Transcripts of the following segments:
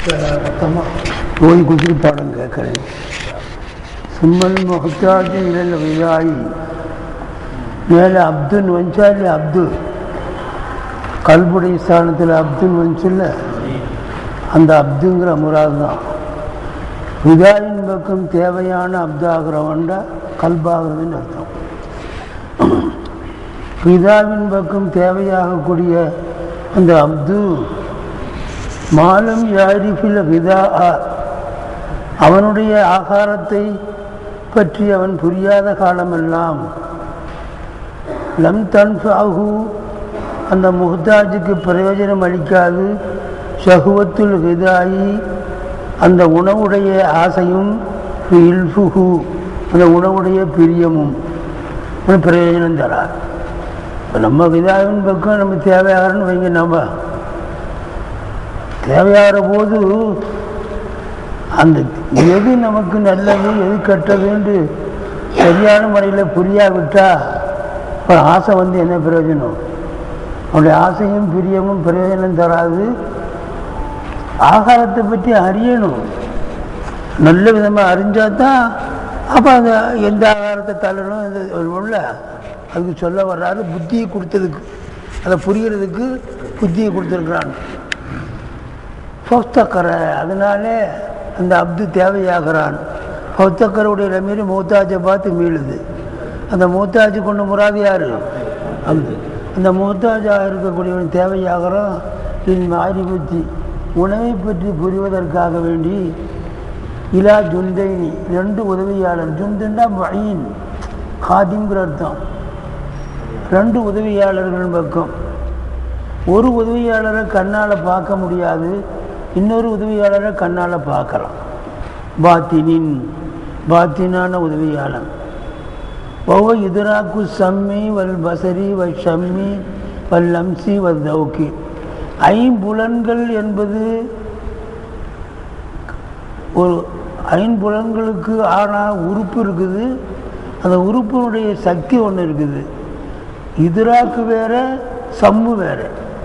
மொத்தமாக ஓய்வு குதிரை பாடம் கேட்குறேன் சும்மல் முகத்தாஜு இழந்த விதாயி மேலே அப்துல் வஞ்சாலி அப்துல் கல்புடைய ஸ்தானத்தில் அப்துல் வந்துச்சுல்ல அந்த அப்துங்கிற முராது தான் விதாயின் பக்கம் தேவையான அப்தாகிறவன்டா கல்பாகிறதுன்னு அர்த்தம் பிதாவின் பக்கம் தேவையாகக்கூடிய அந்த அப்து மாலம் யாரிஃபில் விதா அவனுடைய ஆகாரத்தை பற்றி அவன் புரியாத காலமெல்லாம் லம் தன்ஃபாகு அந்த முஹ்தாஜுக்கு பிரயோஜனம் அளிக்காது ஷகுவத்துல் ஹிதாயி அந்த உணவுடைய ஆசையும் இல்ஃபுகு அந்த உணவுடைய பிரியமும் அவனுக்கு பிரயோஜனம் தரார் இப்போ நம்ம விதாவின் பக்கம் நம்ம தேவையாகிறன்னு வைங்க நம்ம தேவையாகிற போது அந்த எது நமக்கு நல்லது எது கெட்டதுன்னு சரியான முறையில் புரியாவிட்டா இப்போ ஆசை வந்து என்ன பிரயோஜனம் அவனுடைய ஆசையும் பிரியமும் பிரயோஜனம் தராது ஆகாரத்தை பற்றி அறியணும் நல்ல விதமாக அறிஞ்சால் தான் அப்போ அந்த எந்த ஆகாரத்தை தள்ளணும் எந்த உள்ள அதுக்கு சொல்ல வர்றாரு புத்தியை கொடுத்ததுக்கு அதை புரியறதுக்கு புத்தியை கொடுத்துருக்குறான் ஃபௌஸ்தக்கரை அதனாலே அந்த அப்து தேவையாகிறான் ஃபௌஸ்தக்கருடைய மீறி மூத்தாஜை பார்த்து மீளுது அந்த மூத்தாஜ் கொண்டு முறாது யார் அப்து அந்த மூத்தாஜாக இருக்கக்கூடியவன் தேவையாகிறான் இன் மாறி புத்தி உணவை பற்றி புரிவதற்காக வேண்டி இலா ஜுந்தைனி ரெண்டு உதவியாளர் ஜுந்துண்டா மயின் காதிங்கிற அர்த்தம் ரெண்டு உதவியாளர்கள் பக்கம் ஒரு உதவியாளரை கண்ணால் பார்க்க முடியாது இன்னொரு உதவியாளரை கண்ணால் பார்க்கலாம் பாத்தினின் பாத்தினான உதவியாளன் ஒவ்வொ இதராக்கு சம்மி வல் பசரி வல் ஷம்மி வல் அம்சி வல் தௌக்கி ஐம்புலன்கள் என்பது ஒரு ஐம்புலன்களுக்கு ஆனால் உறுப்பு இருக்குது அந்த உறுப்பினுடைய சக்தி ஒன்று இருக்குது இதராக்கு வேற சம்மு வேற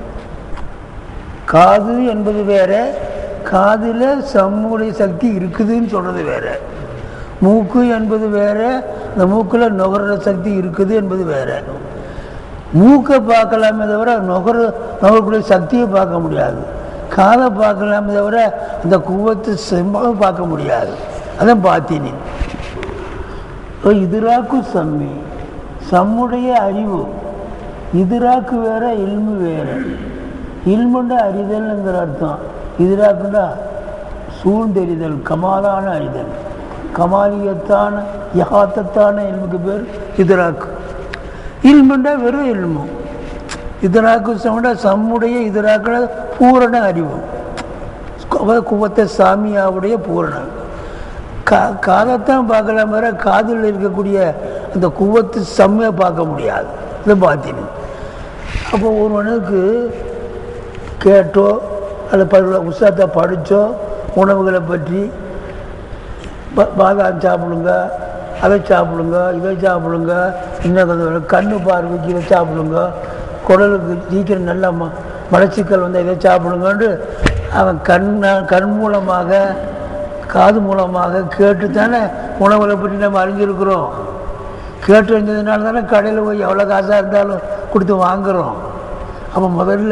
காது என்பது வேற காதில் சம்முடைய சக்தி இருக்குதுன்னு சொல்கிறது வேற மூக்கு என்பது வேற இந்த மூக்கில் நுகர்ற சக்தி இருக்குது என்பது வேற மூக்கை பார்க்கலாமே தவிர நுகர நுகரக்கூடிய சக்தியை பார்க்க முடியாது காதை பார்க்கலாமே தவிர அந்த குவத்து செம்பாக பார்க்க முடியாது அதான் பாத்தினி இதுராக்கு சம்மி சம்முடைய அறிவு இதுராக்கு வேற இல்மு வேற இல்முண்டா அறிதல்ங்கிற அர்த்தம் இதுராக்குண்டா சூழ்ந்தெறிதல் கமாலான அறிதல் கமாலியத்தான யகாத்தத்தான இல்முக்கு பேர் இதுராக்கு இல்முண்டா வெறும் இல்மு இதராக்கு சமண்டா சம்முடைய இதராக்குட பூரண அறிவு குவத்த சாமியாவுடைய பூரணம் கா காதைத்தான் பார்க்கலாம் வர காதில் இருக்கக்கூடிய அந்த குவத்து செம்மையை பார்க்க முடியாது இதை பார்த்தினு அப்போ ஒருவனுக்கு கேட்டோ அல்ல பல உற்சாகத்தை படித்தோ உணவுகளை பற்றி பாதாம் சாப்பிடுங்க அதை சாப்பிடுங்க இதை சாப்பிடுங்க இன்னும் கொஞ்சம் கண்ணு பார்வைக்கு இதை சாப்பிடுங்க குடலுக்கு சீக்கிரம் நல்லா ம மலச்சிக்கல் வந்து இதை சாப்பிடுங்கன்ட்டு அவன் கண் கண் மூலமாக காது மூலமாக கேட்டு தானே உணவுகளை பற்றி நம்ம அறிஞ்சிருக்கிறோம் கேட்டு அறிஞ்சதுனால தானே கடையில் போய் எவ்வளோ காசாக இருந்தாலும் கொடுத்து வாங்குகிறோம் அப்போ முதல்ல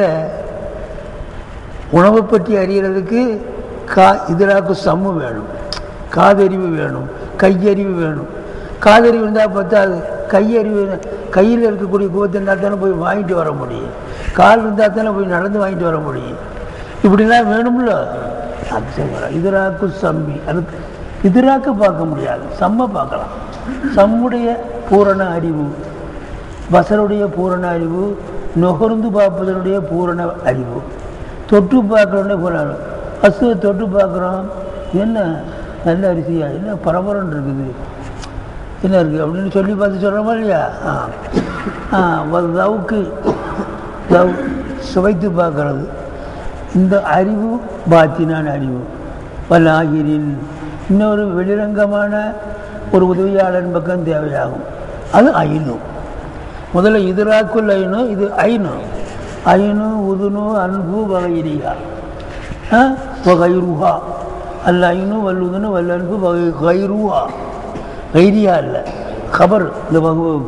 உணவை பற்றி அறிகிறதுக்கு கா இதராக்கு சம்மு வேணும் காதறிவு வேணும் கையறிவு வேணும் காதறிவு இருந்தால் பத்தாது கையறிவு கையில் இருக்கக்கூடிய குவத்தை இருந்தால் தானே போய் வாங்கிட்டு வர முடியும் கால் இருந்தால் தானே போய் நடந்து வாங்கிட்டு வர முடியும் இப்படிலாம் வேணும்ல அது சொல்கிறேன் இதராக்கு சம்மி அது இதராக்கு பார்க்க முடியாது செம்ம பார்க்கலாம் சம்முடைய பூரண அறிவு பசருடைய பூரண அறிவு நுகர்ந்து பார்ப்பதனுடைய பூரண அறிவு தொட்டு பார்க்கறோன்னே பூரண பசுவை தொட்டு பார்க்குறோம் என்ன நல்ல அரிசியா என்ன பரபரன்னு இருக்குது என்ன இருக்குது அப்படின்னு சொல்லி பார்த்து சொல்கிறோமா இல்லையா ஆ ஒரு லவுக்கு லவ் சுவைத்து பார்க்கறது இந்த அறிவு பாத்தினான அறிவு வல்லாகிரின் இன்னொரு வெளிரங்கமான ஒரு உதவியாளர் பக்கம் தேவையாகும் அது ஐநு முதல்ல இதுராக்குள் ஐனு இது ஐனு ஐனு உதுனு அன்பு வகைரியா கைருஹா அல்ல ஐனும் வல்லுதுன்னு வல்லனுக்கு கைருஹா கைரியா இல்லை கபர் இந்த வகுவுக்கு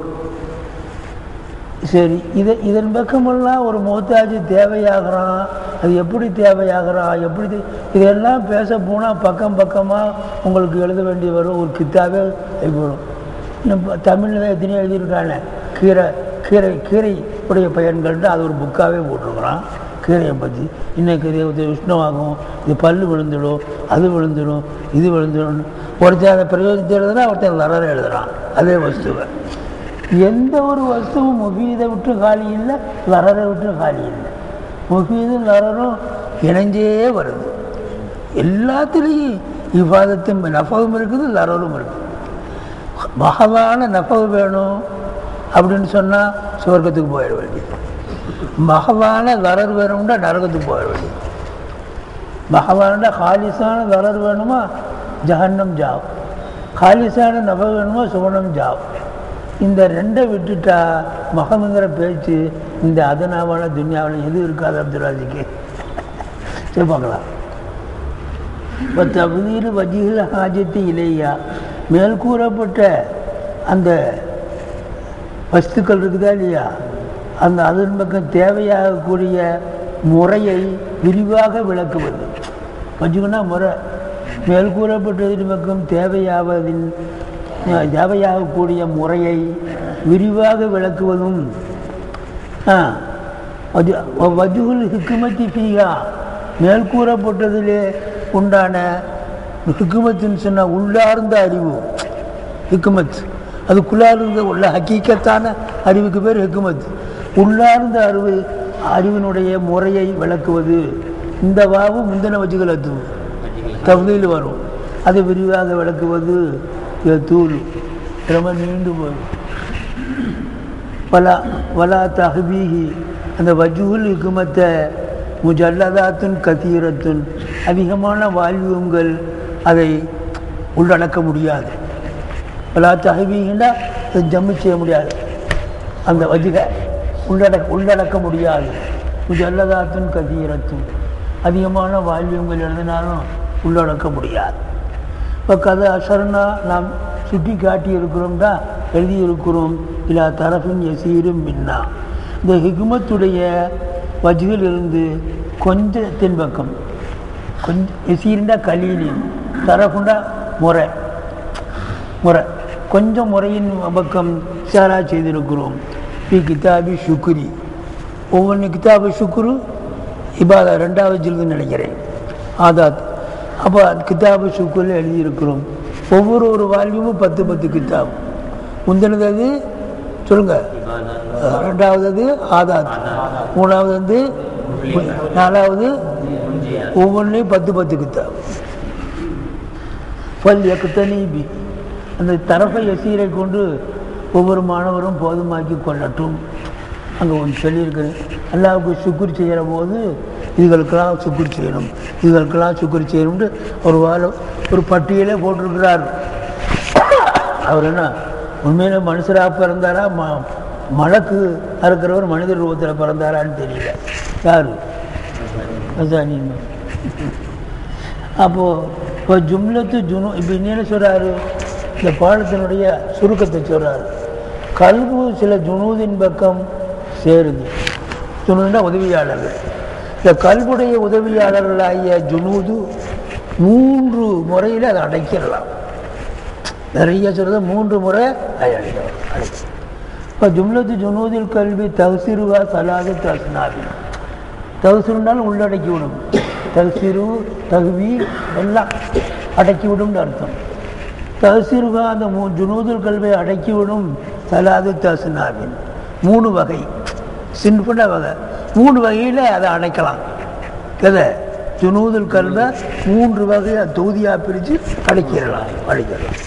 சரி இதை இதன் பக்கமெல்லாம் ஒரு முகத்தாஜி தேவையாகிறான் அது எப்படி தேவையாகிறான் எப்படி தே- இதெல்லாம் பேச போனால் பக்கம் பக்கமாக உங்களுக்கு எழுத வேண்டி வரும் ஒரு கித்தாவே வரும் நம்ம தமிழில் எத்தனையோ எழுதியிருக்கானே கீரை கீரை கீரை உடைய பயன்கள்ட்டு அது ஒரு புக்காகவே போட்டிருக்கிறான் கீரையை பற்றி இன்னைக்கு இது உஷ்ணமாகும் இது பல்லு விழுந்துடும் அது விழுந்துடும் இது விழுந்துடும் ஒருத்தன் அதை பிரயோஜனத்தை எழுதுனா ஒருத்தன் லரர எழுதுறான் அதே வஸ்துவை எந்த ஒரு வஸ்துவும் முஃபீதை விட்டு காலி இல்லை லரரை விட்டு காலி இல்லை முஃபீதும் லரரும் இணைஞ்சே வருது எல்லாத்துலேயும் இவ்வாதத்தும் நஃபவும் இருக்குது லரரும் இருக்குது மகவான நஃபவு வேணும் அப்படின்னு சொன்னால் சுவர்க்கத்துக்கு போயிட வேண்டியது மகவான லரர் வேணும்னா நரகத்துக்கு போயிட வேண்டியது மகவான ஹாலிஸான லரர் வேணுமா ஜஹன்னம் ஜாவ் ஹாலிஸான நப வேணுமா சுவனம் ஜாவ் இந்த ரெண்டை விட்டுட்டா மகமுங்கிற பேச்சு இந்த அதனாவான துன்யாவில் எது இருக்காது அப்துல்லாஜிக்கு சரி பார்க்கலாம் இப்போ தகுதியில் வஜிகள் ஹாஜத்து இலையா மேல் கூறப்பட்ட அந்த வஸ்துக்கள் இருக்குதா இல்லையா அந்த அதன் பக்கம் தேவையாகக்கூடிய முறையை விரிவாக விளக்குவது வச்சுக்கன்னா முறை மேல் கூறப்பட்டதின் பக்கம் தேவையாவதின் தேவையாகக்கூடிய முறையை விரிவாக விளக்குவதும் ஆ, வஜு- வஜுகுல் ஹிக்குமத்தி ஃபீகா மேல் கூறப்பட்டதிலே உண்டான ஹிக்குமத்துன்னு சொன்னால் உள்ளார்ந்த அறிவு ஹிக்குமத் அதுக்குள்ளார்ந்த உள்ள ஹக்கீக்கத்தான அறிவுக்கு பேர் ஹிக்குமத் உள்ளார்ந்த அறிவு அறிவினுடைய முறையை விளக்குவது இந்த வாவு முந்தின வச்சுகள் அத்துவு தகுதியில் வரும் அதை விரிவாக விளக்குவது தூள் ரொம்ப நீண்டு போகும் வலா வலா தஹபீஹி அந்த வஜூல் ஹிக்குமத்தை முஜல்லதாத்துன் கதீரத்துன் அதிகமான வால்யூம்கள் அதை உள்ளடக்க முடியாது வலா தஹபீஹின்னா அதை ஜம்மு செய்ய முடியாது அந்த வஜுக உள்ளடக்க உள்ளடக்க முடியாது முஜல்லதாத்துன் கதீரத்துன் அதிகமான வால்யூம்கள் எழுதினாலும் உள்ளடக்க முடியாது இப்போ கதை அசர்னா நாம் சுட்டி காட்டி இருக்கிறோம்டா எழுதியிருக்கிறோம் இல்லா தரஃபின் எசீரும் மின்னா இந்த ஹிக்மத்துடைய வஜுவில் இருந்து கொஞ்சத்தின் பக்கம் கொஞ்சம் எசீருண்டா கலீலின் தரஃபுண்டா முறை முறை கொஞ்சம் முறையின் பக்கம் சாரா செய்திருக்கிறோம் பி கிதாபி சுக்ரி ஒவ்வொன்று கிதாபு சுக்ரு இபாதா ரெண்டாவது ஜில்துன்னு நினைக்கிறேன் ஆதாத் அப்போ கிதாபு சுக்குரில் எழுதியிருக்கிறோம் ஒவ்வொரு ஒரு வால்யூமும் பத்து பத்து கிதாப் முந்தினது அது சொல்லுங்க அஹ் ரெண்டாவது அது ஆதாத் மூணாவது வந்து நாலாவது ஒவ்வொன்றையும் பத்து பத்து கிதாப் பல் எக்குத்தனி பி அந்த தரப்பை எசீரை கொண்டு ஒவ்வொரு மாணவரும் போதுமாக்கி கொள்ளட்டும் அங்கே ஒன்று சொல்லியிருக்கிறேன் அல்லாவுக்கு சுக்குர் செய்கிற போது இதுகளுக்கெல்லாம் சுக்குர் செய்யணும் இதுகளுக்கெல்லாம் சுக்குர் செய்யணும்னு ஒரு வாரம் ஒரு பட்டியலே போட்டிருக்கிறார் அவர் என்ன உண்மையில மனுஷராக பிறந்தாரா ம மலக்கு அறுக்கிறவர் மனித ரூபத்தில் பிறந்தாரான்னு தெரியல யார் அசானின்னு அப்போது இப்போ ஜும்லத்து ஜுனு இப்போ என்ன சொல்கிறாரு இந்த பாடத்தினுடைய சுருக்கத்தை சொல்கிறாரு கல்வு சில ஜுனூதின் பக்கம் சேருது ஜுனூதுனா உதவியாளர்கள் இந்த கல்வுடைய உதவியாளர்களாகிய ஜுனூது மூன்று முறையில் அதை அடைக்கிடலாம் நிறைய சொல்கிறது மூன்று முறை அதை அடைக்கலாம் அடைக்கலாம் இப்போ ஜும்லத்து ஜுனூதில் கல்வி தகுசிறுவா சலாது தஸ்னாவி தகுசிறுனாலும் உள்ளடக்கி விடும் தகுசிறு தகுவி எல்லாம் அடக்கி விடும்னு அர்த்தம் தகுசிறுவா அந்த மூ ஜுனூதுல் கல்வியை அடக்கி விடும் சலாது தஸ்னாவின் மூணு வகை சின்ன வகை மூணு வகையில் அதை அடைக்கலாம் எதை ஜுனூதுல் கல்வை மூன்று வகையை தொகுதியாக பிரித்து அடைக்கிடலாம் அடைக்கிடலாம்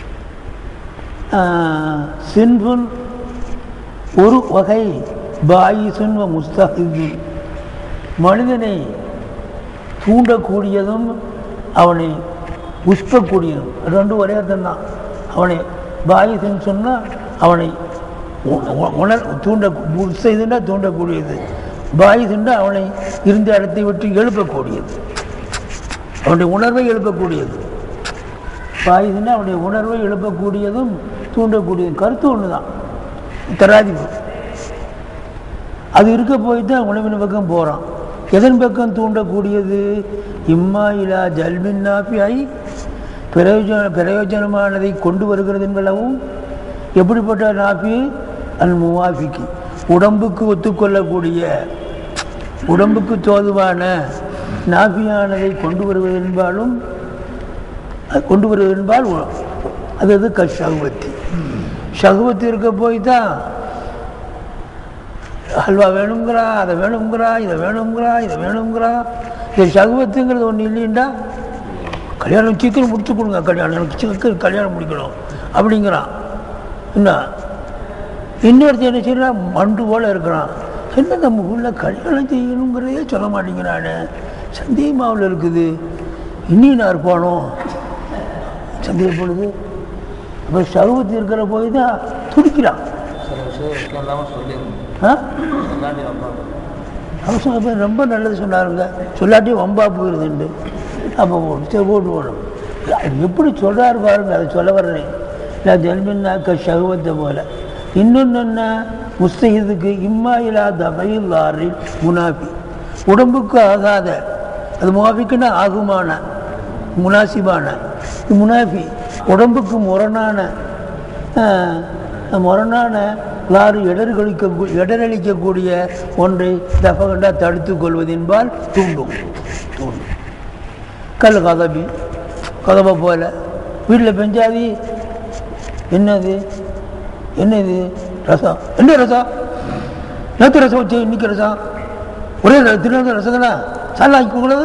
சின்ஃபுன் ஒரு வகை பாயிசுன் வ முஸ்தஹிதுன் மனிதனை தூண்டக்கூடியதும் அவனை உஷ்பக்கூடியதும் ரெண்டும் ஒரே அர்த்தம் தான் அவனை பாயிசுன்னு சொன்னால் அவனை உ- உ- உணர் தூண்ட உற்சைதுன்னா தூண்டக்கூடியது பாயிசுன்னா அவனை இருந்த இடத்தை விட்டு எழுப்பக்கூடியது அவனுடைய உணர்வை எழுப்பக்கூடியது பாயுதுன்னா அவனுடைய உணர்வை எழுப்பக்கூடியதும் தூண்டக்கூடியதும் கருத்து ஒன்று தான் தராதிபு அது இருக்க போய் தான் உணவின் பக்கம் போகிறான் எதன் பக்கம் தூண்டக்கூடியது இம்மா இலா ஜல்மின் நாப்பியாய் பிரயோஜன பிரயோஜனமானதை கொண்டு வருகிறது என்பளவும் எப்படிப்பட்ட நாப்பி அல் முவாஃபிக்கு உடம்புக்கு ஒத்துக்கொள்ளக்கூடிய உடம்புக்கு தோதுவான நாபியானதை கொண்டு வருவது என்பாலும் அது கொண்டு வருவது என்பால் உ- அது அது க சகுவத்தி சகுவத்தி இருக்க போய் தான் ஹல்வா வேணுங்கிறா அதை வேணுங்கிறா இதை வேணுங்கிறா இதை வேணுங்கிறா இது சகுவத்துங்கிறது ஒன்று இல்லைண்டா கல்யாணம் சீக்கிரம் முடிச்சு கொடுங்க கல்யாணம் எனக்கு சீக்கிரம் கல்யாணம் முடிக்கணும் அப்படிங்கிறான் என்ன இன்னொருத்தர் என்ன செய்யறான் மண்டு போல இருக்கிறான் என்ன நம்ம ஊரில் கல்யாணம் செய்யணுங்கிறதே சொல்ல மாட்டேங்கிறானே சந்தேகமாவில் இருக்குது இன்னி நான் இருப்பானோ சந்தேகப்படுது அப்போ சருவத்தில் இருக்கிற போய் தான் துடிக்கிறான் சில விஷயம் விஷயம் இல்லாமல் சொல்லிடணும் ஆ சொல்லாட்டி வந்தாங்க அவசரம் அப்ப ரொம்ப நல்லது சொன்னாருங்க சொல்லாட்டி வம்பா போயிருதுண்டு அப்போ சரி போட்டு போடும் அது எப்படி சொல்கிறாரு பாருங்க அதை சொல்ல வர்றேன் இல்லை ஜென்மின்னாக்க சகுவத்தை போல இன்னொன்று என்ன முஸ்தகிதுக்கு இம்மா இலா தபையில் ஆறில் முனாஃபி உடம்புக்கு ஆகாத அது முனாஃபிக்குன்னா ஆகுமான முனாசிபான முனாஃபி உடம்புக்கு முரணான ஆஹ், முரணான லாறு இடர்களிக்க இடரளிக்கக்கூடிய ஒன்றை தபகண்டா தடுத்து கொள்வதென்பால் தூண்டும் தூண்டும் கல் கதபி கதவை போல வீட்டில் பெஞ்சாதி என்னது என்னது ரசம் என்ன ரசம் நேற்று ரசம் வச்சு இன்னைக்கு ரசம் ஒரே திருநெல்வேலி ரசம் தானே சாலை ஆக்கி கூடாது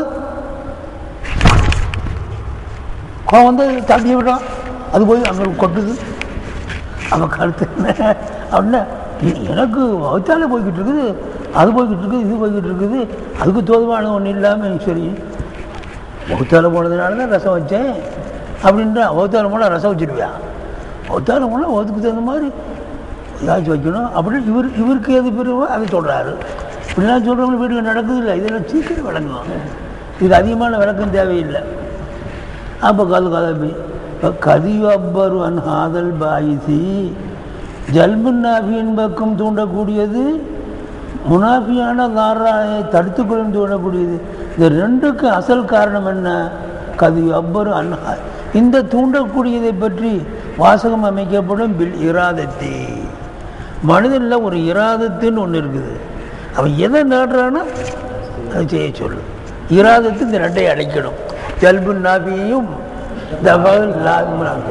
கோவம் வந்து தள்ளி விடுறான் அது போய் அங்கே கொட்டுது அவன் கருத்து என்ன அப்படின்னா எ- எனக்கு வகுத்தால போய்கிட்டு இருக்குது அது போய்கிட்டு இருக்குது இது போய்கிட்டு இருக்குது அதுக்கு தோதுவான ஒன்றும் இல்லாமல் சரி வகுத்தால போனதுனால தான் ரசம் வச்சேன் அப்படின்றா வகுத்தால போனால் ரசம் வச்சிருவியா வகுத்தால போனால் வகுத்துக்கு தகுந்த மாதிரி ஏதாச்சும் வைக்கணும் அப்படின்னு இவர் இவருக்கு எது பெருவோ அதை சொல்கிறாரு இப்படிலாம் சொல்கிறவங்க வீட்டுக்கு நடக்குது இல்லை இதெல்லாம் சீக்கிரம் விளங்குவாங்க இது அதிகமான விளக்கம் தேவையில்லை அப்போ கது கதபி இப்போ கதியு அப்பரு அன் ஹாதல் பாயிசி ஜல்முன் நாபியின் பக்கம் தூண்டக்கூடியது முனாஃபியான தாராயை தடுத்துக்கொள்ளும் தூண்டக்கூடியது இந்த ரெண்டுக்கும் அசல் காரணம் என்ன கதியு அப்பரு அன்ஹா இந்த தூண்டக்கூடியதை பற்றி வாசகம் அமைக்கப்படும் பில் இராதத்தி மனிதனில் ஒரு இராதத்துன்னு ஒன்று இருக்குது அவன் எதை நாடுறானோ அதை செய்ய சொல்லு இராதத்து இந்த ரெண்டையும் அடைக்கணும் ஜல்பு நாபியையும் தபல் லாபியும்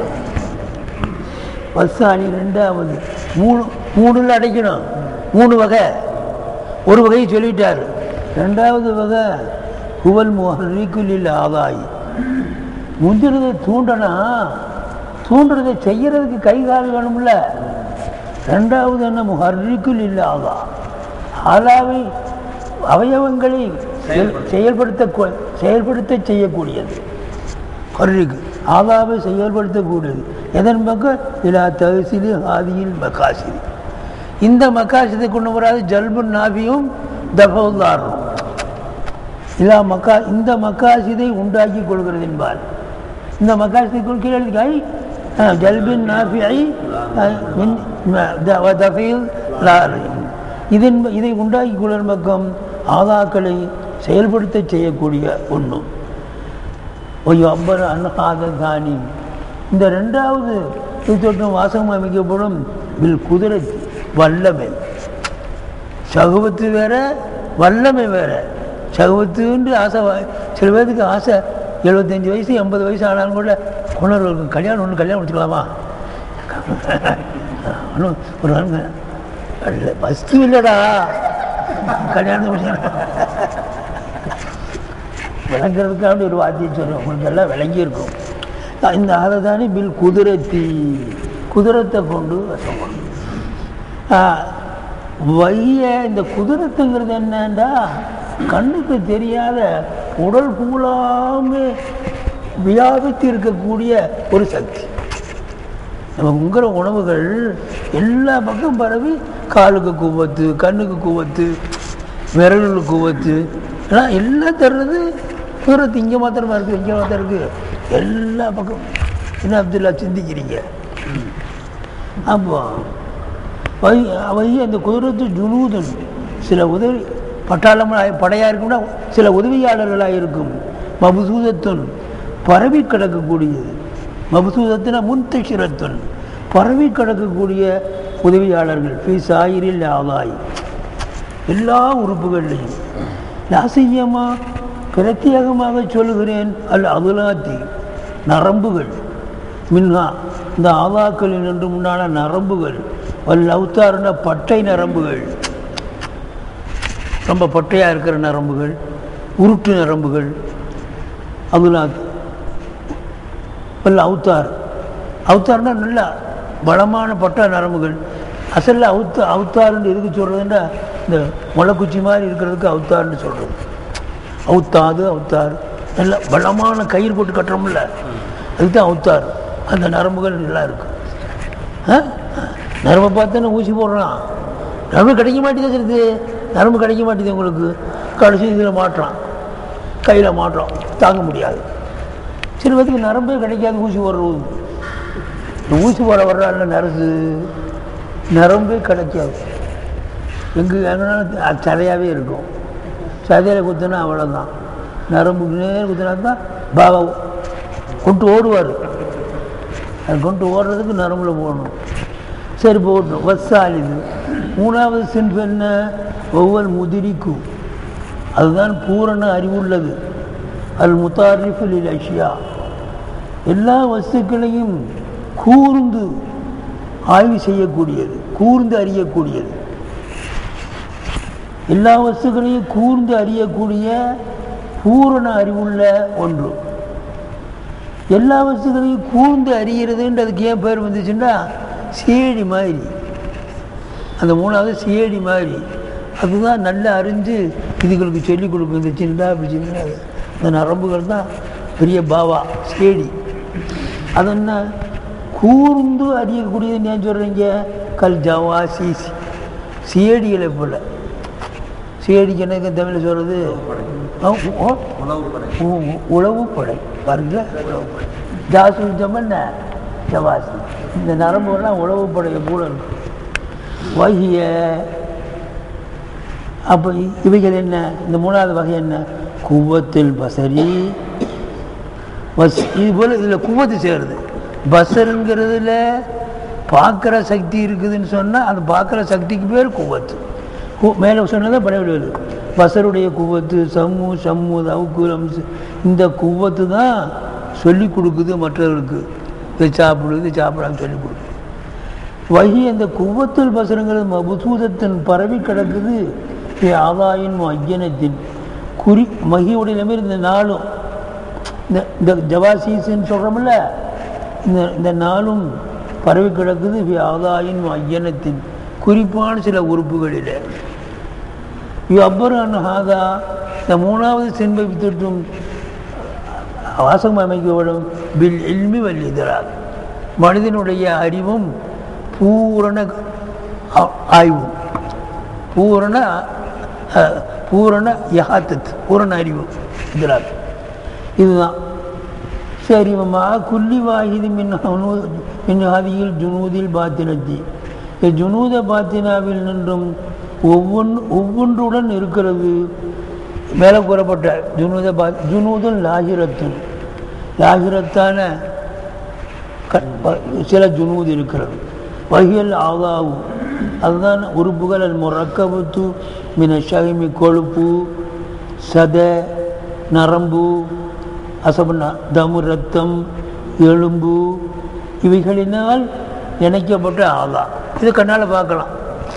வசானி ரெண்டாவது மூணு மூணுல அடைக்கணும் மூணு வகை ஒரு வகையை சொல்லிட்டார் ரெண்டாவது வகை குவல் முஹர்ரிக்குலில் ஆதாய் முந்திரதை தூண்டனா தூண்டுறதை செய்யறதுக்கு கை கால் வேணும்ல ரெண்டாவது என்ன முஹர்ரிக்குல் இல்லாதா ஆலாவை அவயவங்களை செல்- செயல்படுத்த கொ- செயல்படுத்த செய்யக்கூடியது கர்ரிக்கு ஆதாவை செயல்படுத்தக்கூடியது எதன் பக்கம் இலா தகசிலி ஆதியில் மக்காசிலி இந்த மக்காசிதை கொண்டு வராது ஜல்புன் நாபியும் தபவுல்லாரும் இலா மக்கா இந்த மக்காசிதை உண்டாக்கி கொள்கிறது என்பார் இந்த மக்காசிதை கீழே எழுதிக்காய் ஜல்பின் நாபியை தஃபையில் லாரி இதன் இதை உண்டாக்கி கொள்ளும் பக்கம் ஆதாக்களை செயல்படுத்த செய்யக்கூடிய ஒன்று ஒய்யோ அம்பர் அன்னஹாத தானி இந்த ரெண்டாவது இது தொற்றும் வாசகம் அமைக்கப்படும் வில் குதிரை வல்லமை சகுவத்து வேற வல்லமை வேற சகுவத்துன்னு ஆசை வ- சில பேருக்கு ஆசை எழுபத்தஞ்சு வயசு எண்பது வயசு ஆனாலும் கூட குணர்களுக்கு கல்யாணம் ஒன்று கல்யாணம் முடிச்சுக்கலாமா ஒன்றும் ஒரு நாளுங்க இல்லை வஸ்து இல்லைடா கல்யாணம் முடிச்சுக்கலாம் விளங்குறதுக்காண்டி ஒரு வாத்தியம் சொல்லுவோம் உங்களுக்கு எல்லாம் விளங்கி இருக்கும் இந்த ஆததானி பில் குதிரத்தி குதிரத்தை கொண்டு வசம் கொண்டு ஆ, வைய இந்த குதிரத்துங்கிறது என்னண்டா கண்ணுக்கு தெரியாத உடல் பூலாமே வியாபித்து இருக்கக்கூடிய ஒரு சக்தி நம்ம உங்கிற உணவுகள் எல்லா பக்கம் பரவி காலுக்கு கூவத்து கண்ணுக்கு கூவத்து விரலுக்கு கூவத்து எல்லாம் எல்லாம் தர்றது குதிரத்து இங்கே மாத்திரமா இருக்குது இங்கே மாத்திரம் இருக்குது எல்லா பக்கம் என்ன அப்துல்லா சிந்திக்கிறீங்க அப்போ வை வை அந்த குதிரத்து ஜுனூதன் சில உதவி பட்டாளமாக படையாக இருக்கும்னா சில உதவியாளர்களாக இருக்கும் மபுசூதத்துன் பரவி கிடக்கக்கூடியது மபுசூதத்தின முன்தஷிரத்துன் பரவி கிடக்கக்கூடிய உதவியாளர்கள் ஃபி சாயிரில் ஆதாய் எல்லா உறுப்புகள்லையும் லாசியமா பிரத்யேகமாக சொல்கிறேன் அல் அதுலாத்தி நரம்புகள் மின்ஹா இந்த ஆதாக்களில் நின்று முன்னான நரம்புகள் வல் அவுத்தாருன பட்டை நரம்புகள் ரொம்ப பட்டையாக இருக்கிற நரம்புகள் உருட்டு நரம்புகள் அதுலாத் வல் அவுத்தார் அவுத்தார்னா நல்லா பலமான பட்ட நரம்புகள் அசல்ல அவுத்த அவுத்தாருன்னு எதுக்கு சொல்கிறதுன்னா இந்த முளைக்குச்சி மாதிரி இருக்கிறதுக்கு அவுத்தாருன்னு சொல்கிறது அவுத்தாது அவுத்தார் நல்ல பலமான கயிறு போட்டு கட்டுறோம்ல அதுக்கு தான் அவுத்தார் அந்த நரம்புகள் நல்லா இருக்கும் ஆ? நரம்பை பார்த்தோன்னா ஊசி போடுறான் நரம்பு கிடைக்க மாட்டேங்குது இருக்குது நரம்பு கிடைக்க மாட்டேங்குது உங்களுக்கு கடைசி இதில் மாட்டுறான் கையில் மாட்டுறோம் தாங்க முடியாது சில பேருக்கு நரம்பே கிடைக்காது ஊசி போடுறது இந்த ஊசி போட வர்றாள் நரசு நரம்பே கிடைக்காது எங்கே எங்கனாலும் சதையாகவே இருக்கும் சதையில் குத்துனா அவ்வளோதான் நரம்புக்கு நேர் குத்துனா தான் பாபா கொண்டு ஓடுவார் அது கொண்டு ஓடுறதுக்கு நரம்புல போகணும் சரி போகட்டும் வசாலிது மூணாவது சின்பு என்ன ஒவ்வொரு முதிரிக்கும் அதுதான் பூரண அறிவுள்ளது அல் முத்தாரிஃபுல் அஷியா எல்லா வஸ்துக்களையும் கூர்ந்து ஆய்வு செய்யக்கூடியது கூர்ந்து அறியக்கூடியது எல்லா வஸ்துக்களையும் கூர்ந்து அறியக்கூடிய பூரண அறிவுள்ள ஒன்று எல்லா வஸ்துக்களையும் கூர்ந்து அறிகிறதுன்ற அதுக்கு ஏன் பேர் வந்துச்சுன்னா சேடி மாதிரி அந்த மூணாவது சேடி மாதிரி அதுதான் நல்லா அறிஞ்சு இதுகளுக்கு சொல்லிக் கொடுக்கும் இந்த சின்னதா இப்படி சின்னது இந்த நரம்புகள் தான் பெரிய பாவா சேடி அது என்ன கூர்ந்து அறியக்கூடியதுன்னு ஏன் சொல்கிறீங்க கல் ஜவா சீசி சேடிகளை போல சேடிக்கு என்ன தமிழில் சொல்கிறது உணவுப்படை உளவுப்படை பாருங்க உளவுப்படை ஜாசு ஜமன்ன ஜவாசி இந்த நரம்புகள்லாம் உளவுப்படையை கூட இருக்கும் வகிய அப்போ இவைகள் என்ன இந்த மூணாவது வகை என்ன குவத்தில் பசரி பஸ் இது போல் இதில் குவத்து சேருது பசருங்கிறதுல பார்க்குற சக்தி இருக்குதுன்னு சொன்னால் அந்த பார்க்குற சக்திக்கு பேர் குவத்து கு- மேலே சொன்னதை படைவிடுவது பசருடைய குவத்து சம்மு சம்மு தவுக்குலம் இந்த குவத்து தான் சொல்லி கொடுக்குது மற்றவர்களுக்கு இதை சாப்பிடு இது சாப்பிடான்னு சொல்லி கொடுக்குது வகி அந்த குவத்துல் பசருங்கிறது மபுசூதத்தின் பரவி கிடக்குது இ ஆதாயின் ஐயனத்தின் குறி மகியுடைய நிலைமை இந்த நாளும் இந்த இந்த ஜவாசீஸ்ன்னு சொல்கிறோம்ல இந்த இந்த நாளும் பரவி கிடக்குது இ ஆதாயின் ஐயனத்தின் குறிப்பான சில உறுப்புகளில் அப்புறம் ஹாதா இந்த மூணாவது சென்பை வித்துட்டும் வாசகம் அமைக்கப்படும் பில் எல்மி வல்லிதரால் மனிதனுடைய அறிவும் பூரண ஆ- ஆய்வும் பூரண அஹ், பூரண யகாத்தத் பூரண அறிவு இதரால் இதுதான் சரி மா குல்லி வாஹிது மின் ஹனு- மின் ஹதியில் ஜுனூதில் பாத்தினத்தி இந்த ஜுனூத பாத்தினாவில் நின்றும் ஒவ்வொன்று ஒவ்வொன்றுடன் இருக்கிறது மேலே கூறப்பட்ட ஜுனூத பா ஜுனூதுல் லாகிரத்துன் லாகிரத்தான க- ப- சில ஜுனூது இருக்கிறது வகியல் ஆதாவு அதுதான் உறுப்புகள் அது முறக்கபத்து மின ஷகிமி கொழுப்பு சத நரம்பு அசபன தமு ரத்தம் எலும்பு இவைகளினால் இணைக்கப்பட்ட ஆதா இது கண்ணால் பார்க்கலாம்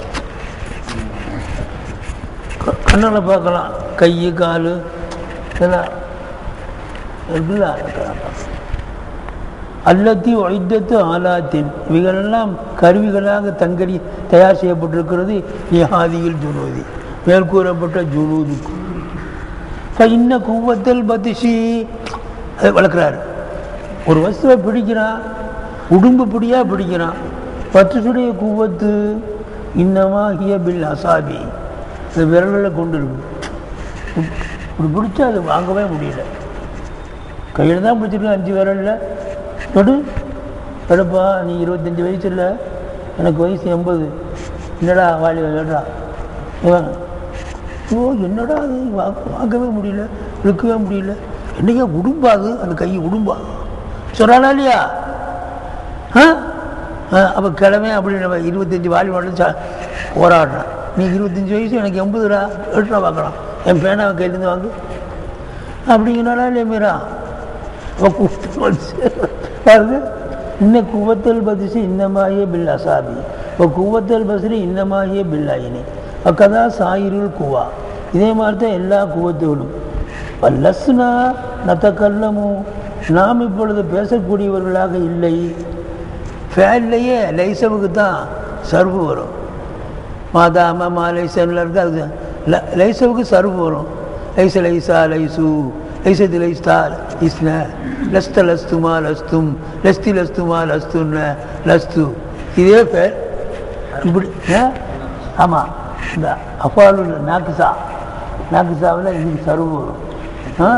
க- கண்ணால் பார்க்கலாம் கை கால் இதெல்லாம் இருக்குல்ல அதெல்லாம் பார்க்கலாம். அல்லத்தி ஒய்தத்து ஆலாத்தின் இவைகளெல்லாம் கருவிகளாக தங்கடி தயார் செய்யப்பட்டிருக்கிறது நிஹாதியில் ஜுனூதி மேல் கூறப்பட்ட ஜுனூதுக்கு இப்போ இன்ன குவத்தல் பத்திஷி அதை வளர்க்குறாரு ஒரு வஸ்துவை பிடிக்கிறான் உடும்பு பிடியா பிடிக்கிறான் பத்துசுடைய குவத்து இன்னமா ஹிய பில் அசாபி இந்த விரலில் கொண்டு இருக்கு இப்படி பிடிச்சா அது வாங்கவே முடியல கையில் தான் பிடிச்சிருக்கேன் அஞ்சு விரல்ல தொடு எடுப்பா நீ இருபத்தஞ்சி வயசு இல்லை எனக்கு வயசு எண்பது என்னடா வாலி சொல்கிறா இவன் ஓ என்னடா அது வா- வாங்கவே முடியல இழுக்கவே முடியல என்னையா உடும்பாது அந்த கை உடும்பா சொல்கிறானா இல்லையா ஆ அப்போ கிழமை அப்படி நம்ம இருபத்தஞ்சி வாலி மட்டும் சா போராடுறான் நீ இருபத்தஞ்சி வயசு எனக்கு எண்பதுடா எடுத்துடா பார்க்கலாம் என் பேனாவை கையிலேருந்து வாங்கு அப்படிங்கிறாளா இல்லையா மீரா அவ கூப்பிட்டு வந்து பாருங்க இன்ன குவத்தல் பதிசு இன்னமாகிய பில் அசாபி இப்போ குவத்தல் பசிரி இன்னமாகிய பில் ஐனி அக்கதா சாயிருள் குவா இதே மாதிரி தான் எல்லா குவத்துகளும் வல்லஸ்னா நத்தக்கல்லமும் நாம் இப்பொழுது பேசக்கூடியவர்களாக இல்லை ஃபேன்லேயே லைசவுக்கு தான் சர்வு வரும் மாதாம மாலைசன்ல இருக்கு அது ல- லைசவுக்கு சர்வு வரும் லைச லைசா லைசு லைசத்து லைஸ்தா இஸ்ன லஸ்த லஸ்துமா லஸ்தும் லஸ்தி லஸ்துமா லஸ்துன்ன லஸ்து இதே பேர் இப்படி ஆமாம் இந்த அப்பாலு நாக்குசா நாக்குசாவில் இதுக்கு சர்வு வரும் ஆ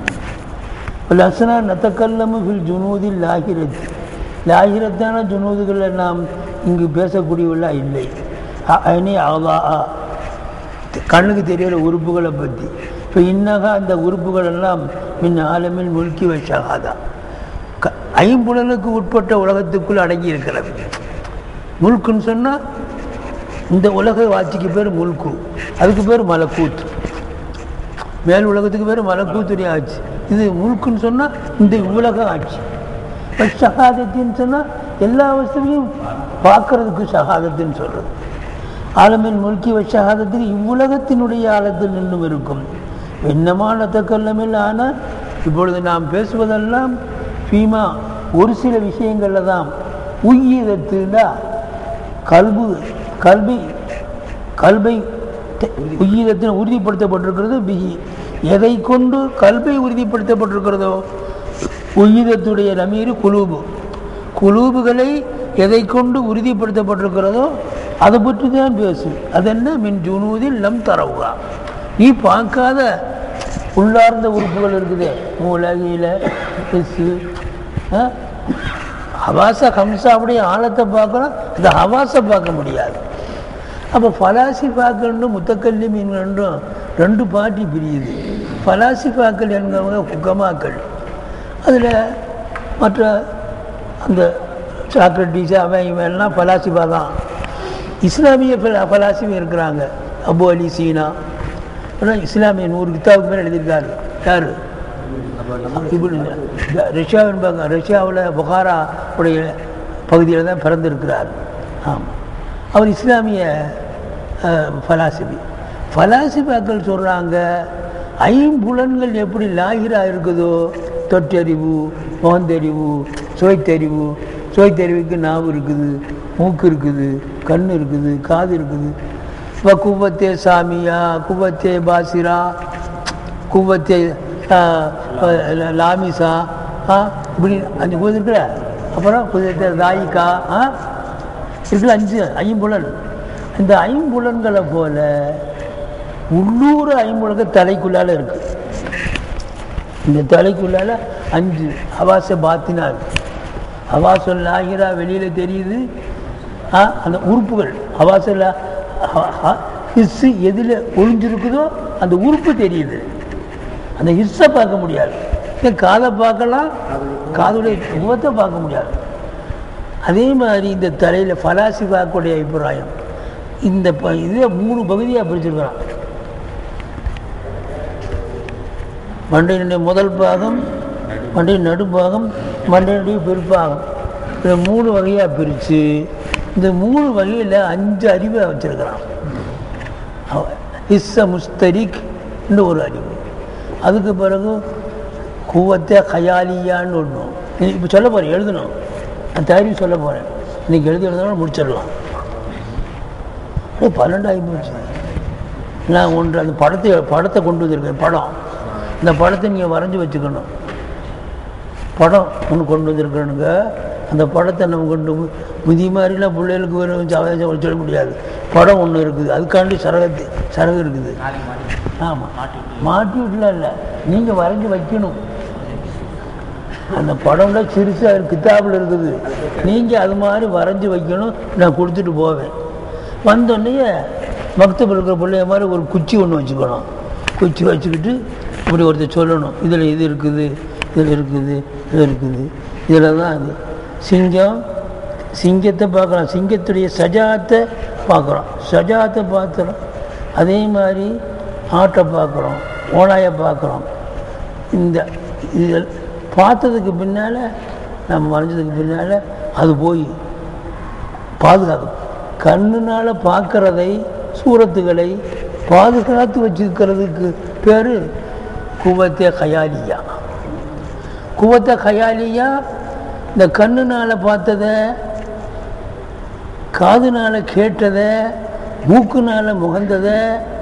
லசனா நத்தக்கல்லமு ஃபில் ஜுனூதில் லாகிரத் லாகிரத்தான ஜுனூதுகளில் நாம் இங்கு பேசக்கூடியவர்களாக இல்லை அ- அனி அவா கண்ணுக்கு தெரிகிற உறுப்புகளை பற்றி இப்போ இன்னக அந்த உறுப்புகள் எல்லாம் மின் ஆலமில் முழுக்கி வச்சாகாதா க ஐம்புலனுக்கு உட்பட்ட உலகத்துக்குள் அடங்கி இருக்கிறது முழுக்குன்னு சொன்னால் இந்த உலக ஆட்சிக்கு பேர் முல்கு அதுக்கு பேர் மலக்கூத்து மேல் உலகத்துக்கு பேர் மலக்கூத்துடைய ஆட்சி இது முழுக்குன்னு சொன்னால் இந்த உலக ஆட்சி இப்போ ஷஹாதத்தின்னு சொன்னால் எல்லா வசதியும் பார்க்கறதுக்கு ஷஹாதத்துன்னு சொல்கிறது ஆலமின் முல்கி ஷஹாதத்துக்கு இவ்வுலகத்தினுடைய ஆழத்தில் நின்றும் இருக்கும் என்னமான தக்கல்லமில் ஆனால் இப்பொழுது நாம் பேசுவதெல்லாம் ஃபீமா ஒரு சில விஷயங்களில் தான் உய்யதத்துனா கல்பு கல்வி கல்வை உயிரத்தில் உறுதிப்படுத்தப்பட்டிருக்கிறது பிஹி எதை கொண்டு கல்வை உறுதிப்படுத்தப்பட்டிருக்கிறதோ உயிரத்துடைய நமீர் குலூபு குலூபுகளை எதை கொண்டு உறுதிப்படுத்தப்பட்டிருக்கிறதோ அதை பற்றி தான் பேசு அது என்ன மின் ஜுனூதில் லம் தரவுகா நீ பார்க்காத உள்ளார்ந்த உறுப்புகள் இருக்குதே மூலகில எஸ்ஸு ஹவாச ஹம்சாவுடைய ஆழத்தை பார்க்கலாம் இந்த ஹவாஸை பார்க்க முடியாது அப்போ ஃபலாசிஃபாக்கள்னு முத்தக்கல்லி மீன் ரெண்டும் ரெண்டு பாட்டி பிரியுது ஃபலாசிஃபாக்கள் என்கிறவங்க ஹுக்கமாக்கள் அதில் மற்ற அந்த சாக்ரட்டிஸ் அவன் இவன் எல்லாம் ஃபலாசிஃபா தான் இஸ்லாமிய ஃபல- ஃபலாசிஃபி இருக்கிறாங்க அபு அலி சீனா அப்புறம் இஸ்லாமிய நூறு கித்தாவுக்கு மேலே எழுதியிருக்காரு யார் இப்படி இந்த ரஷ்யாவின் பக்கம் ரஷ்யாவில் புகாரா உடைய பகுதியில் தான் பிறந்திருக்கிறார் ஆமாம் அவர் இஸ்லாமிய ஃபலாசிபி ஃபலாசிபாக்கள் சொல்கிறாங்க ஐம்புலன்கள் எப்படி லாகிரா இருக்குதோ தொட்டறிவு முகந்தறிவு சுவைத்தறிவு சுவைத்தறிவுக்கு நாவு இருக்குது மூக்கு இருக்குது கண் இருக்குது காது இருக்குது இப்போ குவத்தே சாமியா குவத்தே பாசிரா குவத்தே லாமிசா ஆ இப்படி அஞ்சு குவத்து இருக்கிற அப்புறம் குவத்தே தாயிக்கா ஆ இருக்குல்ல அஞ்சு ஐம்புலன் இந்த ஐம்புலன்களை போல உள்ளூர் ஐம்புலன்கள் தலைக்குள்ளால இருக்கு இந்த தலைக்குள்ளால அஞ்சு அவாச பாத்தினா இருக்கு அவாசல் ஆகிரா வெளியில் தெரியுது ஆ, அந்த உறுப்புகள் அவாசல் ஹிஸ்ஸு எதில் ஒளிஞ்சிருக்குதோ அந்த உறுப்பு தெரியுது அந்த ஹிஸ்ஸை பார்க்க முடியாது இந்த காதை பார்க்கலாம் காதுடைய முகத்தை பார்க்க முடியாது அதே மாதிரி இந்த தலையில் ஃபலாசிஃபாக்குடைய அபிப்பிராயம் இந்த ப இதே மூணு பகுதியாக பிரிச்சிருக்கிறான் மண்டையினுடைய முதல் பாகம் மண்டையின் நடுப்பாகம் மண்டையினுடைய பிற்பாகம் இதை மூணு வகையாக பிரித்து இந்த மூணு வகையில் அஞ்சு அறிவை வச்சிருக்கிறான் இஸ்ஸ முஸ்தரிக் ஒரு அறிவு அதுக்கு பிறகு குவத்தை கயாலியான்னு ஒன்று இப்போ சொல்ல போகிறேன் எழுதணும் நான் தயாரி சொல்ல போகிறேன் இன்னைக்கு எழுதி எழுதணும் முடிச்சிடலாம் அப்படியே பன்னெண்டாகி போச்சு நான் ஒன்று அந்த படத்தை படத்தை கொண்டு வந்திருக்கேன் படம் இந்த படத்தை நீங்கள் வரைஞ்சி வச்சுக்கணும் படம் ஒன்று கொண்டு வந்திருக்கணுங்க அந்த படத்தை நம்ம கொண்டு போய் முதி மாதிரிலாம் பிள்ளைகளுக்கு வரும் ஜாதகம் சொல்ல முடியாது படம் ஒன்று இருக்குது அதுக்காண்டி சரகத்து சரகு இருக்குது ஆமாம் மாட்டி விட்டுலாம் இல்லை நீங்கள் வரைஞ்சி வைக்கணும் அந்த படம்லாம் சிறுசாக கித்தாப்பில் இருக்குது நீங்கள் அது மாதிரி வரைஞ்சி வைக்கணும் நான் கொடுத்துட்டு போவேன் வந்தோடனே மக்தபில் இருக்கிற பிள்ளைய மாதிரி ஒரு குச்சி ஒன்று வச்சுக்கணும் குச்சி வச்சுக்கிட்டு இப்படி ஒருத்தர் சொல்லணும் இதில் இது இருக்குது இதில் இருக்குது இது இருக்குது இதில் தான் அது சிங்கம் சிங்கத்தை பார்க்குறோம் சிங்கத்துடைய சஜாத்தை பார்க்குறோம் சஜாத்தை பார்த்துறோம் அதே மாதிரி ஆட்டை பார்க்குறோம் ஓனாயை பார்க்குறோம் இந்த இது பார்த்ததுக்கு பின்னால் நம்ம வரைஞ்சதுக்கு பின்னால் அது போய் பாதுகாக்கும் கண்ணுனால் பார்க்கறதை சூரத்துகளை பாதுகாத்து வச்சுக்கிறதுக்கு பேர் குவத்தே கயாலியா குவத்த கயாலியா இந்த கண்ணுனால் பார்த்ததை காதுனால் கேட்டதை மூக்குனால் முகந்ததை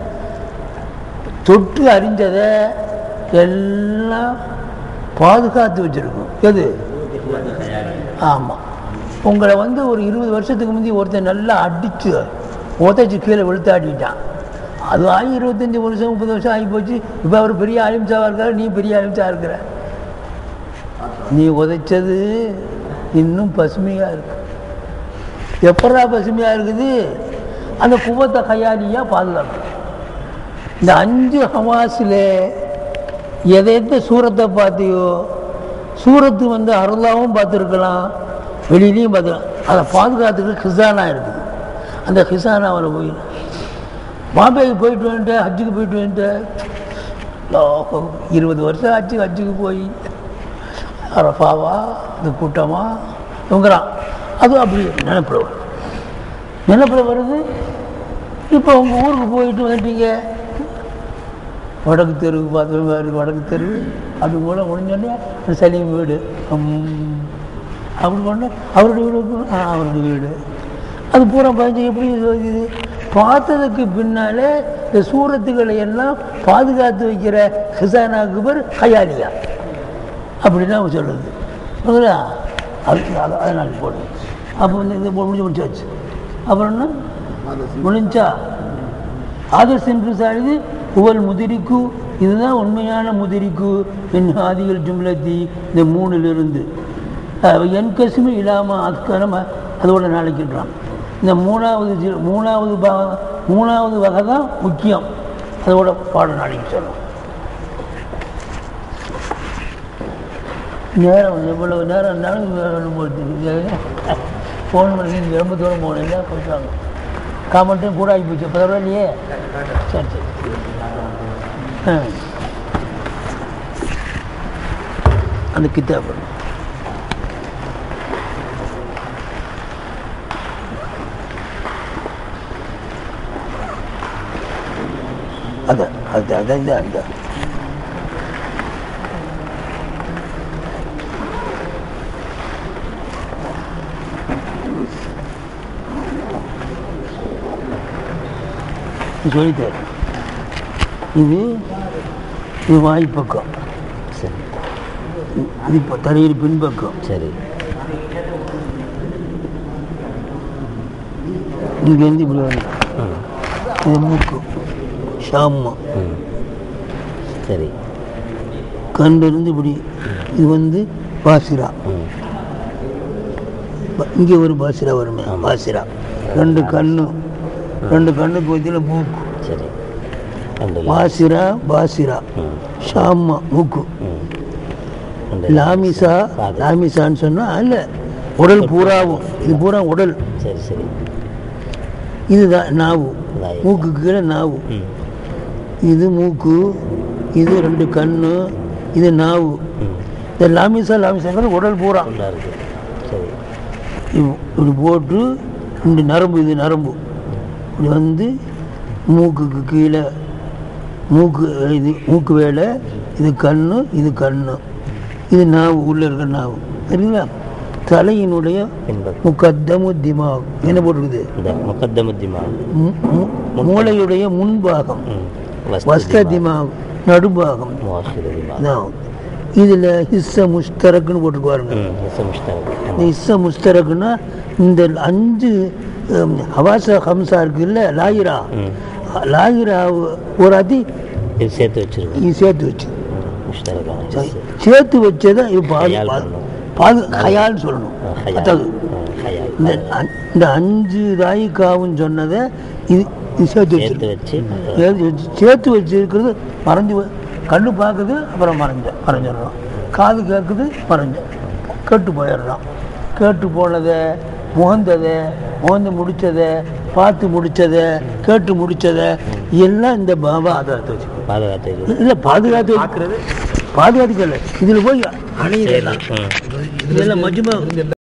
தொட்டு அறிஞ்சதை எல்லாம் பாதுகாத்து வச்சுருக்கும் எது ஆமாம் உங்களை வந்து ஒரு இருபது வருஷத்துக்கு முந்தி ஒருத்தன் நல்லா அடித்து உதச்சி கீழே வெளுத்தாட்டிட்டான் அது ஆகி இருபத்தஞ்சி வருஷம் முப்பது வருஷம் ஆகி போச்சு இப்போ அவர் பெரிய அலிம்சாவாக இருக்கார் நீ பெரிய அலிம்சா இருக்கிற நீ உதைச்சது இன்னும் பசுமையாக இருக்கு எப்படா பசுமையாக இருக்குது அந்த குவத்தை கையாளியாக பாதுகாக்கும் இந்த அஞ்சு ஹமாஸில் எதை எந்த சூரத்தை பார்த்தியோ சூரத்து வந்து அருளாவும் பார்த்துருக்கலாம் வெளியிலையும் பார்த்துக்கலாம் அதை பாதுகாத்துக்கு ஹிசானா இருக்குது அந்த ஹிசானாவில் போய் பாம்பேக்கு போயிட்டு வந்துட்டேன் ஹஜ்ஜுக்கு போயிட்டு வந்துட்டேன் லோ, இருபது வருஷம் ஆச்சு ஹஜ்ஜுக்கு போய் அரஃபாவா இந்த கூட்டமா இவங்கிறான் அதுவும் அப்படி நினைப்பில் வரும் நினைப்பில் வருது இப்போ உங்கள் ஊருக்கு போயிட்டு வந்துட்டீங்க வடக்கு தெருவுக்கு பார்த்து வேறு வடக்கு தெரு அது போல் முடிஞ்சோடனே சலீம் வீடு ம், அப்படி கொண்டு அவருடைய வீடு இருக்கும். ஆ அவருடைய வீடு அது பூரா பதிஞ்சு எப்படி இது பார்த்ததுக்கு பின்னாலே இந்த சூரத்துக்களை எல்லாம் பாதுகாத்து வைக்கிற ஹிசானாக்கு பேர் ஹயாலியா அப்படின்னு அவங்க சொல்லுது புரியுதா அது அது- அதை நாளைக்கு போடு அப்போ வந்து இது முடிஞ்சு முடிச்சாச்சு அப்புறம் என்ன முடிஞ்சா ஆதர் சென்று சாயுது உவல் முதிரிக்கு இதுதான் உண்மையான முதிரிக்கு என் ஆதிகள் ஜும்லத்தி இந்த மூணுலேருந்து என் கசுமி இல்லாமல் அதுக்கு நம்ம அதோட நாளைக்குன்றான் இந்த மூணாவது ஜி- மூணாவது பா- மூணாவது வகை தான் முக்கியம் அதோட பாடம் நாளைக்கு சொல்லணும் நேரம் எவ்வளவு நேரம் இருந்தாலும் வேணும் போட்டு ஃபோன் பண்ணி ரொம்ப தூரம் போனீங்க போயிட்டாங்க காமெண்ட்டும் கூட ஆகி போச்சு இப்போ இல்லையே சரி சரி ஆ. அந்த கித்தாப் அதான் அது அதான் இந்த அந்த சொல்லிட்டார் இது இது வாய்ப்பக்கம் சரி இது இப்போ தலையில் பின்பக்கம் சரி இங்கேருந்து இப்படி வந்து ம் இது மூக்கு ஷாமா ம் சரி கண்டிருந்து இப்படி இது வந்து பாசிரா ம் இங்கே ஒரு பாசிரா வருமே ஆமா. பாசிரா ரெண்டு கண்ணு ரெண்டு கண்ணுக்கு வச்சியில் மூக்கு சரி ரெண்டு லா- பாசிரா பாசிரா ம் ஷாமா மூக்கு ம் ரெண்டு லாமிசா காது. லாமிசான்னு சொன்னால் அல்ல உடல் பூராவும் இது பூரா உடல் சரி சரி இதுதான் நாவு லாயிசா. மூக்கு கீழே நாவு ம் இது மூக்கு இது ரெண்டு கண்ணு இது நாவு ம் இந்த லாமிசா லாமிசாங்கிறது உடல் பூரா நல்லா இருக்கு சரி இவ்- இப்படி போட்டு இந்த நரம்பு இது நரம்பு இப்படி வந்து மூக்குக்கு கீழே மூக்கு இது மூக்கு வேலை இது கண்ணு இது கண்ணு இது நாவு உள்ளே இருக்கிற நாவு சரிங்களா தலையினுடைய பின்பக்கம் முக்கத்தமு திமாக் என்ன போட்டிருக்குது இந்த முகத்தமுத்திமா மு- மு- மூளையுடைய முன்பாகம் ம் வஸ்த திமாக் நடுபாகம் முவாஹிரதிமா அதான் இதில் ஹிஸ்ஸ முஸ்தரக்குன்னு போட்டுக்குவாருங்க ம் இசமுஷ்டாக இந்த இஸ்ஸ முஸ்தரக்குன்னா இந்த அஞ்சு ஹம், ஹவாச ஹம்சா இருக்குல்ல லாயிரா ம் லாயிரா ஒரு அதி இது சேர்த்து வச்சிருக்கோம் இது சேர்த்து வச்சு முஷ்தரக்கான சரி. எஸ் சேர்த்து வச்சதை இது பாது ஹயால் பாது பண்ணணும். பாது ஹயால்னு சொல்லணும் ஹயால் அதாவது ஹயால் இந்த அ- இந்த அஞ்சு ராயிக்காவும் சொன்னதை இது இது சேர்த்து சேர்த்து வச்சிருக்கு வச்சு சேர்த்து வச்சு சேர்த்து வச்சிருக்கிறது மறைஞ்சு போ- கண்ணு பார்க்குது அப்புறம் மறைஞ்ச மறைஞ்சிடலாம் காது கேட்குது மறைஞ்ச கேட்டு போயிடுறான் கேட்டு போனதை முகந்ததை முகந்து முடிச்சதை பார்த்து முடிச்சதை கேட்டு முடிச்சதை எல்லாம் இந்த பாபா ஆதாரத்தை வச்சு பாதுகாத்து வைக்கிறது. இல்லை பாதுகாத்து பாதுகாத்துக்கல இதில் போய் அணையிடலாம் ம் இதெல்லாம் மஜ்மா